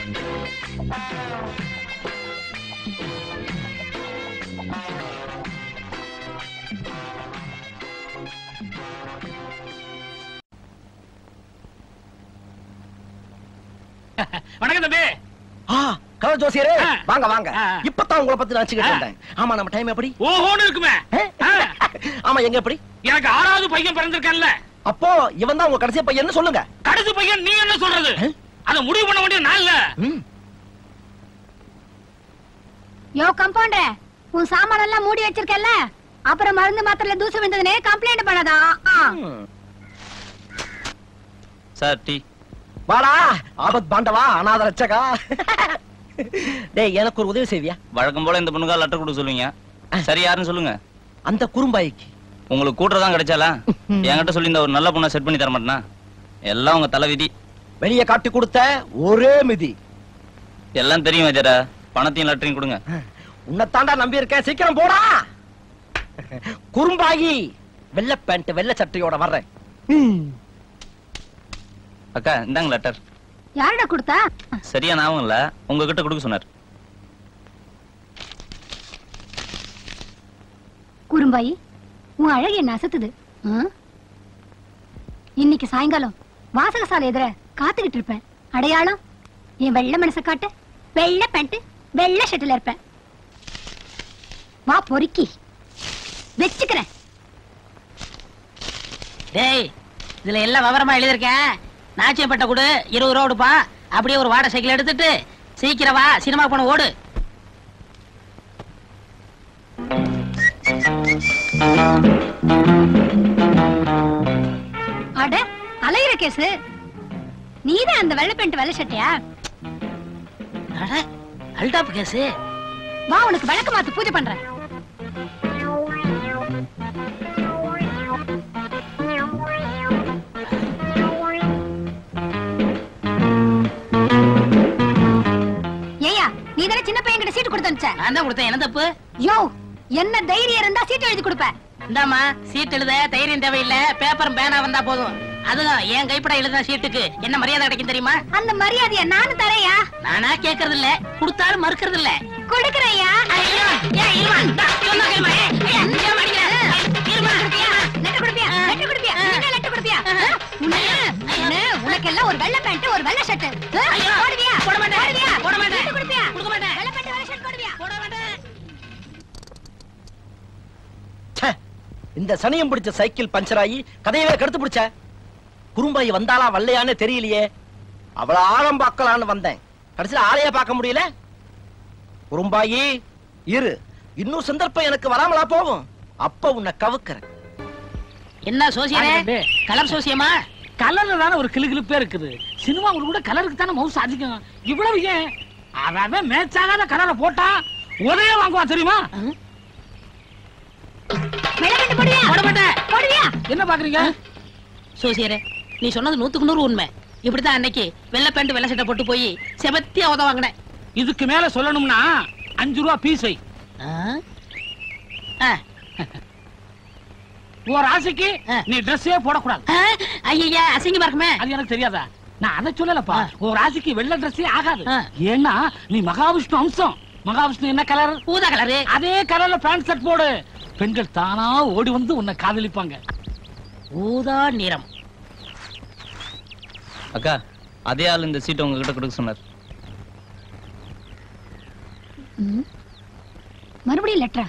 வணக்கம் தம்பி ஆ கலர் ஜோசியரே ஆ. வாங்க வாங்க ஆ. இப்பதான் உங்களை பத்தி நினைச்சுக்கிட்டு ஆ. இருந்தேன் ஆமா நம்ம டைம் எப்படி ஓஹோன்னு இருக்குமே ஆ? ஆ, ஆமா எங்க எப்படி எனக்கு ஆறாவது பையன் பிறந்திருக்கான்ல அப்போ இவன் தான் உங்க கடைசி பையன் சொல்லுங்க கடைசி பையன் நீ என்ன சொல்றது ஆ? அத முடிவு பண்ண வேண்டிய நாள்ல ம். யோ கம்பவுண்டர் உன் சாமான் எல்லாம் மூடி வச்சிருக்கல அப்புறம் மருந்து மாத்திரையில தூசு விழுந்ததுனே கம்ப்ளைண்ட் பண்ணதா ம். சார் டீ வாடா ஆபத் பாண்டவா அநாத ரட்சகா டேய் எனக்கு ஒரு உதவி செய்வியா வழக்கம் போல இந்த பொண்ணுக்கா லெட்டர் கொடுக்க சொல்லுவீங்க சரி யாருன்னு சொல்லுங்க அந்த குறும்பாய்க்கு உங்களுக்கு கூட்டுறதான் கிடைச்சாலா என்கிட்ட சொல்லி இந்த ஒரு நல்ல பொண்ணை செட் பண்ணி தர மாட்டேனா எல்லாம் உங்க தலை விதி வெளிய காட்டி கொடுத்த ஒரே மிதி எல்லாம் தெரியும் வஜரா பணத்தையும் லெட்டரையும் கொடுங்க உன்னைத்தாண்டா நம்பி இருக்கேன் சீக்கிரம் போடா குறும்பாகி வெள்ளை பேண்ட் வெள்ளை சட்டையோட வர்றேன் ம். அக்கா இந்தாங்க லெட்டர் யாருடா கொடுத்தா சரியா ஞாபகம் இல்ல உங்ககிட்ட கொடுக்க சொன்னார் குறும்பாயி உன் அழகு என்ன அசத்துது ஆ? இன்னைக்கு சாயங்காலம் வாசகசாலை எதிர காத்துக்கிட்டு இருப்பேன் அடையாளம் என் வெள்ளை மனச காட்டு வெள்ளை பேண்ட் வெள்ளை ஷர்ட்ல இருப்பேன் வா பொறுக்கி வச்சுக்கிறேன் டேய் இதுல எல்லாம் விவரமா எழுதியிருக்கேன் நாச்சியப்பட்ட கொடு இருபது ரூபா கொடுப்பா அப்படியே ஒரு வாடகை சைக்கிள் எடுத்துட்டு சீக்கிரம் வா சினிமா போன ஓடு அட அலையிற கேசு நீதான் அந்த வெள்ளை பேண்ட் வெள்ளை ஷர்ட்டையா அட, அல்டாப் கேஸ் வா உனக்கு விளக்கு மாத்து பூஜை பண்றேன் ஏய்யா நீ தானே சின்ன பையன் கிட்ட சீட்டு கொடுத்து அனுப்பிச்ச நான் தான் கொடுத்தேன் என்ன தப்பு யோ என்ன தைரியம் இருந்தா சீட்டு எழுதி கொடுப்ப இந்தாம்மா சீட் எழுத தைரியம் தேவையில்லை பேப்பரும் பேனா வந்தா போதும் அதுவும் என் கைப்பட எழுதின சீட்டுக்கு என்ன மரியாதை கிடைக்கும் தெரியுமா அந்த மரியாதைய நானும் தரேயா நானா கேக்குறது இல்ல கொடுத்தாலும் மறுக்கிறது இல்ல கொடுக்கறையா ஐயோ, ஏய், இருமா, இந்தா, சொன்னா கேளுமா, ஏய், ஏய், ஏன் மாட்டிக்கிற? ஏய், இருமா. லெட்டர் கொடுப்பியா லெட்டர் கொடுப்பியா என்ன லெட்டர் கொடுப்பியா உனக்கு எல்லாம் ஒரு வெள்ளை பேண்ட் ஒரு வெள்ளை ஷர்ட் ஐயோ, போடுவியா போட மாட்டேன், போடுவியா போட மாட்டேன். சீட்டு கொடுப்பியா கொடுக்க மாட்டேன். வெள்ளை பேண்ட் வெள்ளை ஷர்ட் போடுவியா போட மாட்டேன். ச்சே, இந்த சனியம் பிடிச்ச சைக்கிள் பஞ்சர் ஆகி கதையவே கெடுத்து பிடிச்ச குறும்பாய் வந்தாளா வரலையான்னு தெரியலையே அவள ஆழம் பார்க்கலான்னு வந்தேன் கடைசியில ஆளையே பார்க்க முடியல குறும்பாயி இரு இன்னும் சந்தர்ப்பம் எனக்கு வராமலா போகும் அப்ப உன்னை கவுக்கிறேன் என்ன சோசியரே வாங்க தம்பி. கலர் சோசியமா கலர்ல தானே ஒரு கிளுகிளுப்பே இருக்குது சினிமாவுல கூட கலருக்கு தானே மவுஸ் அதிகம் இவ்வளவு ஏன் அவன் மேட்ச் ஆகாத கலரை போட்டா உதய வாங்குவா தெரியுமா வெள்ளை பேண்ட் போடுவியா போட மாட்டேன் போடுவியா என்ன பாக்குறீங்க சோசியரே நீ சொன்னது நூத்துக்கு நூறு உண்மை இப்படித்தான் அன்னைக்கு வெள்ளை பேண்ட் வெள்ளை சட்டை போட்டு போய் செபத்தியா உத வாங்கினேன் இதுக்கு மேல சொல்லணும்னா அஞ்சு ரூபா பீஸ் வை ஆ? ஆ. ஒரு ஆசைக்கு ஆ. நீ ட்ரெஸ்ஸே போடக்கூடாது ஆ? ஐயையா அசிங்கமா இருக்குமே அது எனக்கு தெரியாதா நான் அதை சொல்லலப்பா ஆ. ஒரு ராசிக்கு வெள்ளை ட்ரெஸ்ஸே ஆகாது ஆ. ஏன்னா நீ மகாவிஷ்ணு அம்சம் மகாவிஷ்ணு என்ன கலர் ஊதா கலரு அதே கலர்ல பேண்ட் ஷர்ட் போடு பெண்கள் தானா ஓடி வந்து உன்னை காதலிப்பாங்க ஊதா நிறம் அக்கா அதே ஆள் இந்த சீட்டை உங்ககிட்ட கொடுக்க சொன்னார் ம். மறுபடியும் லெட்டரா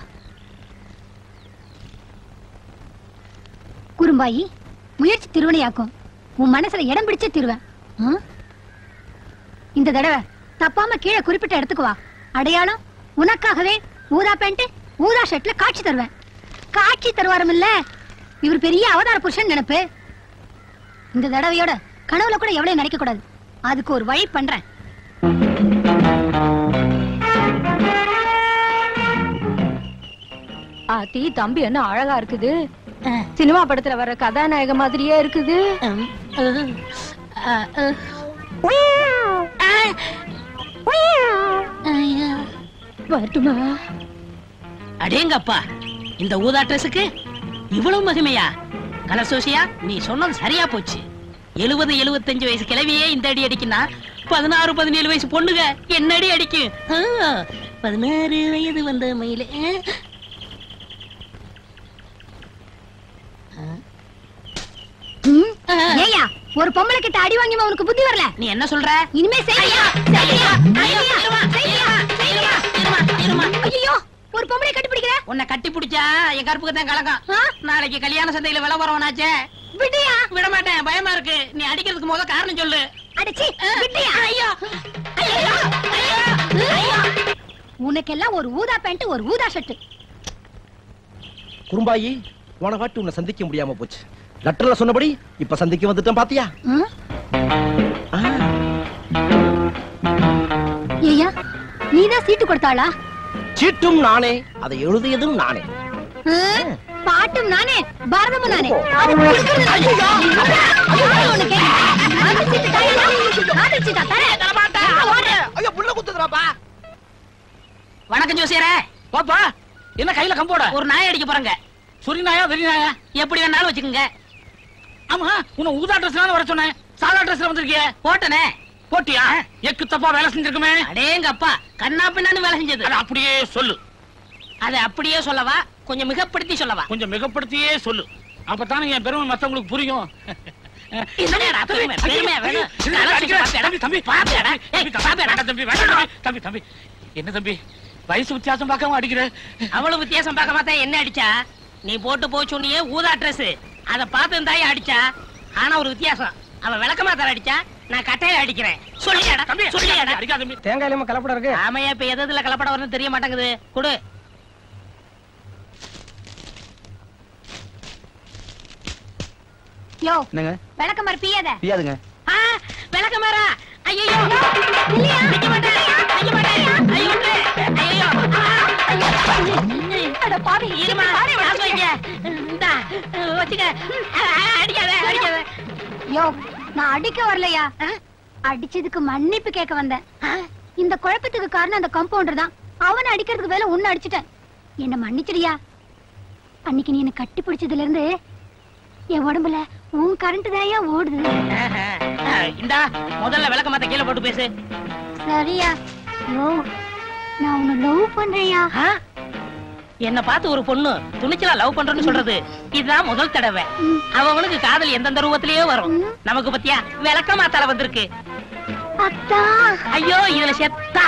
குறும்பாயி முயற்சி திருவினையாக்கும் உன் மனசுல இடம் பிடிச்சே திருவேன் ஆ? இந்த தடவை தப்பாம கீழே குறிப்பிட்ட இடத்துக்கு வா அடையாளம் உனக்காகவே ஊதா பேண்ட் ஊதா ஷர்ட்ல காட்சி தருவேன் காட்சி தருவாரும் இல்ல இவர் பெரிய அவதார புருஷன் நினைப்பு இந்த தடவையோட கனவுல கூட எவ்வளவு நினைக்க கூடாது அதுக்கு ஒரு வழி பண்றேன் ஆத்தி தம்பி என்ன அழகா இருக்குது சினிமா படத்துல வர்ற கதாநாயக மாதிரியே இருக்குது ம், அஹ், அஹ், அஹ். ஆ. ஐயா. வரட்டுமா அடேங்கப்பா இந்த ஊதா ட்ரெஸ்ஸுக்கு இவ்வளவு மகிமையா கலர் சோசியா நீ சொன்னது சரியா போச்சு எழுபது எழுபத்தஞ்சு வயசு கிழவியே இந்த அடி அடிக்கினா பதினாறு பதினேழு வயசு பொண்ணுங்க என்னடி அடிக்கும் ஆ, பதினாறு வயது வந்த மயில ம்? ஏய்யா ஒரு பொம்பளை கிட்ட அடி வாங்கி உனக்கு புத்தி வரல நீ என்ன சொல்ற இனிமே செய்யா செய்யா ஐயோ, இருமா, செய்யா இருமா, இருமா, இருமா. ஐயோ ஒரு பொம்பளை கட்டி பிடிக்கிற உன்னை கட்டி பிடிச்சா என் கருப்புக்கு தான் கலக்கம் ஆ? நாளைக்கு கல்யாண சந்தையில விளம்பரம்னாச்சே விட்டியா விட மாட்டேன் பயமா இருக்கு நீ அடிக்கிறதுக்கு முத காரணம் சொல்லு அடிச்சி விட்டியா ஐயோ ஐயோ ஐயோ உனக்கெல்லாம் ஒரு ஊதா பேண்ட் ஒரு ஊதா ஷர்ட் குறும்பாயி போன வாட்டி உன்னை சந்திக்க முடியாம போச்சு லெட்டர்ல சொன்னபடி இப்ப சந்திக்க வந்துட்டேன் பாத்தியா ஆ, ஏய்யா நீதான் சீட்டு கொடுத்தாளா சீட்டும் நானே அதை எழுதியதும் நானே ஆ? பாட்டும் நானே பாரதமும் நானே அது கொடுக்கறது நானே. ஐயோ, உன்னை கேக்குறேன். அந்த சீட்டு தாயா? காதல் சீட்டா? தரேன். எங்க ஓடுற? ஐயோ புள்ள குத்துதுறாப்பா வணக்கம் ஜோசியரே பாப்பா என்ன கையில கம்போட ஒரு நாய் அடிக்க போறங்க சொரி நாயா வெறி நாயா எப்படி வேணாலும் வச்சுக்கோங்க ஆமா உன்னை ஊதா ட்ரெஸ்ல வர சொன்னேன் சாதா ட்ரெஸ்ல வந்திருக்கிய போட்டனே போட்டியா எக்கு தப்பா வேலை செஞ்சிருக்குமே அடேங்க அப்பா கண்ணா பின்னான்னு வேலை செஞ்சது அதை அப்படியே சொல்லு அதை அப்படியே சொல்லவா கொஞ்சம் மிகப்படுத்தி சொல்லவா கொஞ்சம் மிகப்படுத்தியே சொல்லு அப்பதானே என் பெருமை மத்தவங்களுக்கு புரியும் என்னடா பெருமை, பெருமை வேணும். அடிக்கிற. தம்பி, தம்பி, பாப்பியாடா? ஏய், தம்பி, தம்பி, பாப்பியாடா? வேண்டாம் தம்பி, வேண்டாம் தம்பி, தம்பி, தம்பி. என்ன தம்பி வயசு வித்தியாசம் பார்க்காம அடிக்கிற அவ்வளவு வித்தியாசம் பார்க்க மாட்டேன் என்ன அடிச்சா நீ போட்டு போய் சொன்னியே ஊதா ட்ரெஸ் அத பார்த்து தாய் அடிச்சா ஆனா ஒரு வித்தியாசம் அவன் விளக்கமா தர அடிச்சா நான் கட்டையில அடிக்கிறேன் சொல்லியாடா தம்பி சொல்லியாடா அடிக்காத தம்பி தேங்காயில கலப்படம் இருக்கு ஆமையா இப்ப எது எதுல கலப்படம் வரும்னு தெரிய மாட்டேங்குது குடு யோ என்னங்க விளக்க மாதிரி பியாத பியாதுங்க ஆ, விளக்கமாறா ஐயோ நிக்க மாட்டேன் நிக்க மாட்டேன் ஐயோ ஐயோ அட பாவி இருமா காசு வைங்க இந்தா வச்சுக்க ஆ, அடிக்காத அடிக்காத யோ நான் அடிக்க வரலையா அடிச்சதுக்கு மன்னிப்பு கேட்க வந்தேன் இந்த குழப்பத்துக்கு காரணம் அந்த கம்பவுண்டர் தான் அவனை அடிக்கிறதுக்கு வேலை உன்னை அடிச்சிட்டேன் என்ன மன்னிச்சிடியா அன்னைக்கு நீ என்ன கட்டி பிடிச்சதுல இருந்து என் உடம்புல உன் கரண்ட் தாயா ஓடுது ஆ, இந்தா முதல்ல விளக்க மாத்த கீழே போட்டு பேசு சரியா யோ நான் உன்னை லவ் பண்றேயா ஆ? என்ன பார்த்து ஒரு பொண்ணு துணிச்சலா லவ் பண்றேன்னு சொல்றது இதுதான் முதல் தடவை ம். அவனுக்கு காதல் எந்தெந்த ரூபத்திலேயே வரும் ம். நமக்கு பத்தியா விளக்கமா தலை வந்திருக்கு அத்தா ஐயோ இதுல செத்தா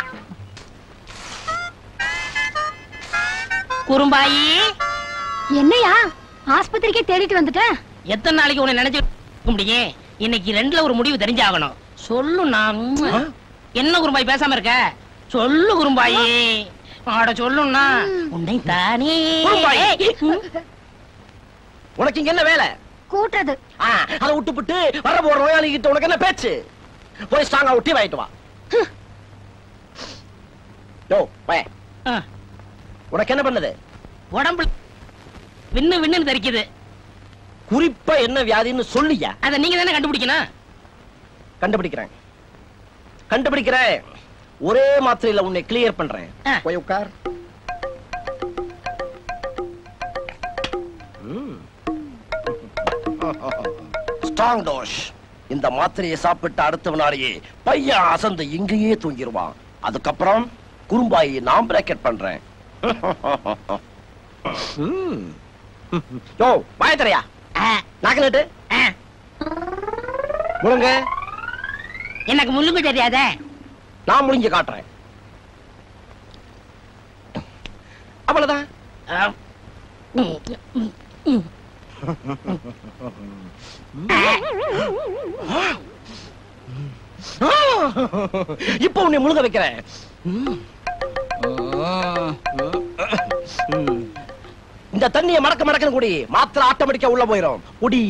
குறும்பாயி என்னையா ஆஸ்பத்திரிக்கே தேடிட்டு வந்துட்டேன் எத்தனை நாளைக்கு உன்னை நினைச்சு இருக்க முடியும் இன்னைக்கு ரெண்டுல ஒரு முடிவு தெரிஞ்சாகணும் சொல்லு நான் என்ன குறும்பாய் பேசாம இருக்க சொல்லு குறும்பாயி ஆட சொல்லுன்னா உன்னை தானே குறும்பாயி. ம். உனக்கு இங்க என்ன வேலை கூட்டுறது ஆ, அதை விட்டுப்புட்டு வர போற நோயாளி கிட்ட உனக்கு என்ன பேச்சு போய் ஸ்ட்ராங்கா ஒட்டி வாங்கிட்டு வா யோ பய ஆ, உனக்கு என்ன பண்ணுது உடம்புல விண்ணு விண்ணுன்னு தெரிக்குது குறிப்பா என்ன வியாதின்னு சொல்லியா அத நீங்க தானே கண்டுபிடிக்கணும் கண்டுபிடிக்கிறேன் கண்டுபிடிக்கிறேன் ஒரே மாத்திரையில உன்னை கிளியர் பண்றேன் ஆ. போய் உட்கார் ஸ்ட்ராங் டோஷ் இந்த மாத்திரையை சாப்பிட்டு அடுத்த வினாடியே பையன் அசந்து இங்கேயே தூங்கிடுவான் அதுக்கப்புறம் குறும்பாயி நான் பிராக்கெட் பண்றேன் ம். யோ வாயத்தரையா ஆ, நாக்கலட்டு ஆ. முழுங்க எனக்கு முள்ளுங்க தெரியாதே நான் முடிஞ்சு காட்டுறேன் அவ்வளவுதான் ஆ. ம், ம், ம். இப்போ உன்னை முழுக வைக்கிறேன் இந்த தண்ணியை மடக்க மடக்கன்னு குடி மாத்திரை ஆட்டோமேட்டிக்கா உள்ள போயிடும் குடி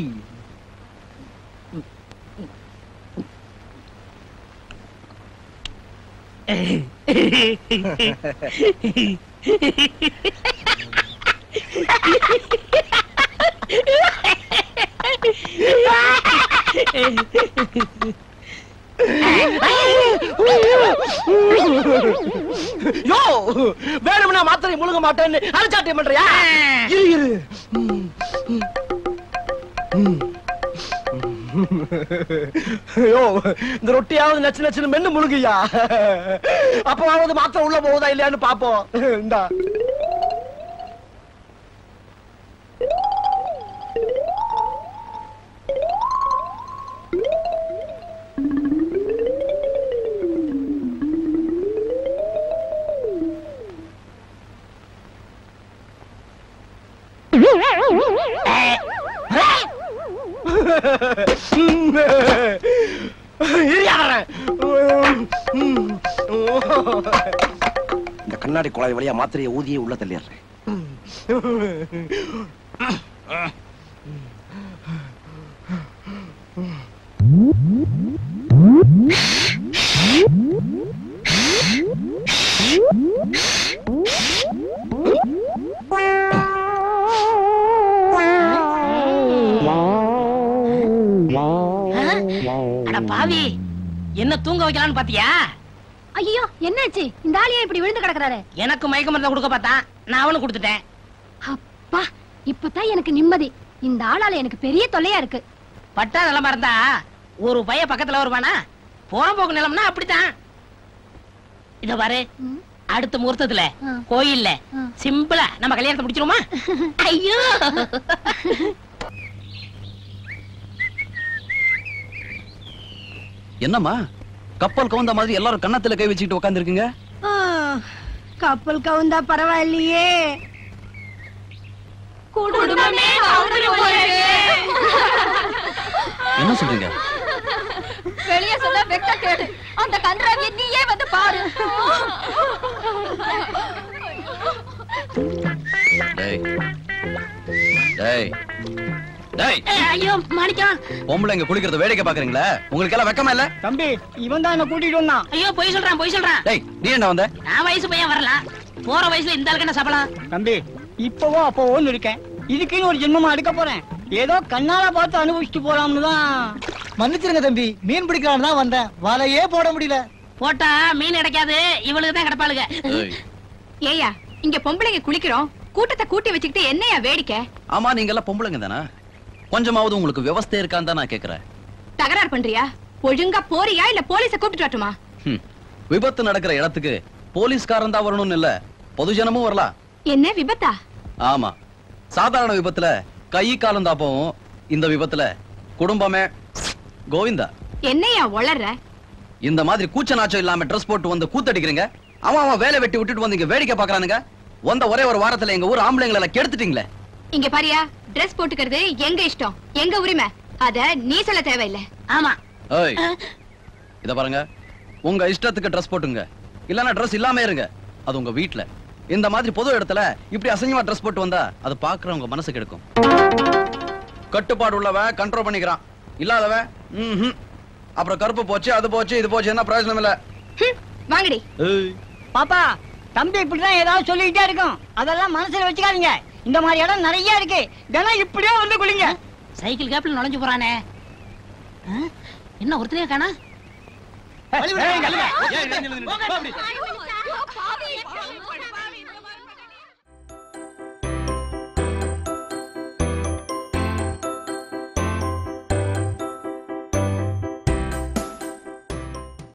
யோ வேணும்னா மாத்திரை முழுங்க மாட்டேன்னு அரைச்சாட்டியம் பண்றியா இரு இரு ஐயோ இந்த ரொட்டியாவது நச்சு நச்சுன்னு மென்னு முழுகுயா அப்பவாவது மாத்திரம் உள்ள போகுதா இல்லையான்னு பாப்போம் இந்தா இருயா வரேன். இந்த கண்ணாடி குழாய் வழியா மாத்திரையை ஊதியே உள்ள தள்ளிடுறேன் அட பாவி என்ன தூங்க வைக்கலாம்னு பாத்தியா ஐயோ என்னாச்சு இந்த ஆளியா இப்படி விழுந்து கிடக்குறாரு எனக்கு மயக்க மருந்தை கொடுக்க பார்த்தான் நான் அவனுக்கு கொடுத்துட்டேன் அப்பா இப்பதான் எனக்கு நிம்மதி இந்த ஆளால எனக்கு பெரிய தொல்லையா இருக்கு பட்டா நிலமா இருந்தா ஒரு பைய பக்கத்துல வருவானா போறம்போக்கு நிலம்னா அப்படித்தான் இத பாரு ம். அடுத்த முகூர்த்தத்துல ஆ. கோயில்ல ஆ. சிம்பிளா நம்ம கல்யாணத்தை முடிச்சிருமா ஐயோ என்னம்மா கப்பல் கவுந்த மாதிரி எல்லாரும் கன்னத்துல கை வச்சுக்கிட்டு உட்காந்துருக்கீங்க கப்பல் கவுந்தா பரவாயில்லையே குடும்பமே என்ன சொல்றீங்க வெளிய சொல்ல வெக்க கேடு அந்த கன்றாவிய நீயே வந்து பாரு டேய் டேய் டேய் ஐயோ மாணிக்கம் பொம்பளைங்க குளிக்கிறத வேடிக்கை பாக்குறீங்களா உங்களுக்கு எல்லாம் வெக்கமா இல்ல தம்பி இவன் தான் என்ன கூட்டிட்டு வந்தான் ஐயோ பொய் சொல்றான் பொய் சொல்றான் டேய் நீ என்ன வந்த நான் வயசு பையன் வரலாம் போற வயசுல இந்த ஆளுக்கு என்ன சபலம் தம்பி இப்பவோ அப்பவோன்னு இருக்கேன் இதுக்குன்னு ஒரு ஜென்மமா எடுக்க போறேன் ஏதோ கண்ணால பார்த்து அனுபவிச்சுட்டு போலாம்னு தான் மன்னிச்சிருங்க தம்பி மீன் பிடிக்கலான்னு தான் வந்தேன் வலையே போட முடியல போட்டா மீன் கிடைக்காது இவளுக்கு தான் கிடப்பாளுங்க ஏய், ஏயா இங்க பொம்பளைங்க குளிக்கிறோம் கூட்டத்தை கூட்டி வச்சுக்கிட்டு என்னையா வேடிக்கை ஆமா நீங்க எல்லாம் பொம்பளைங்க தானே கொஞ்சமாவது உங்களுக்கு விவஸ்தை இருக்கான்னு தான் நான் கேக்குறேன் தகராறு பண்றியா ஒழுங்கா போறியா இல்ல போலீஸ கூப்பிட்டு வரட்டுமா ஹம். விபத்து நடக்கிற இடத்துக்கு போலீஸ்காரன் தான் வரணும்னு இல்ல பொதுஜனமும் வரலாம் என்ன விபத்தா ஆமா சாதாரண விபத்துல கை காலம் தாப்பவும் இந்த விபத்துல குடும்பமே கோவிந்தா என்னையா வளர்ற இந்த மாதிரி கூச்ச நாச்சம் இல்லாம ட்ரெஸ் போட்டு வந்து கூத்தடிக்கிறீங்க அவன் அவன் வேலை வெட்டி விட்டுட்டு வந்து இங்க வேடிக்கை பாக்குறானுங்க வந்த ஒரே ஒரு வாரத்துல எங்க ஊர் ஆம்பளைங்களை எல்லாம் கெடுத்துட்டீங்களே இங்க பாரியா Dress போட்டுக்கிறது எங்க இஷ்டம் எங்க உரிமை அத நீ சொல்ல தேவையில்லை ஆமா ஏய் இத பாருங்க உங்க இஷ்டத்துக்கு ட்ரெஸ் போட்டுங்க இல்லனா ட்ரெஸ் இல்லாம இருங்க அது உங்க வீட்ல இந்த மாதிரி பொது இடத்துல இப்படி அசிங்கமா ட்ரெஸ் போட்டு வந்தா அது பாக்குறவங்க மனசு கெடுக்கும் கட்டுப்பாடு உள்ளவன் கண்ட்ரோல் பண்ணிக்கிறான் இல்லாதவன் ம்ஹும். அப்புறம் கருப்பு போச்சு அது போச்சு இது போச்சு என்ன பிரயோஜனம் இல்ல ஹம், வாங்கடி ஏய் பாப்பா தம்பி இப்படிதான் ஏதாவது சொல்லிக்கிட்டே இருக்கும் அதெல்லாம் மனசுல வச்சுக்காதீங்க இந்த மாதிரி இடம் நிறைய இருக்கு தினம் இப்படியே வந்து குளிங்க சைக்கிள் கேப்ல நுழைஞ்சு போறானே ஆ? என்ன ஒருத்தரையா காணா ஏய், ஏய், ஏய், ஏய், ஏய், ஏய், ஏய், ஏய், ஏய், ஏய், ஏய், ஏய், ஏய், ஏய், ஏய்,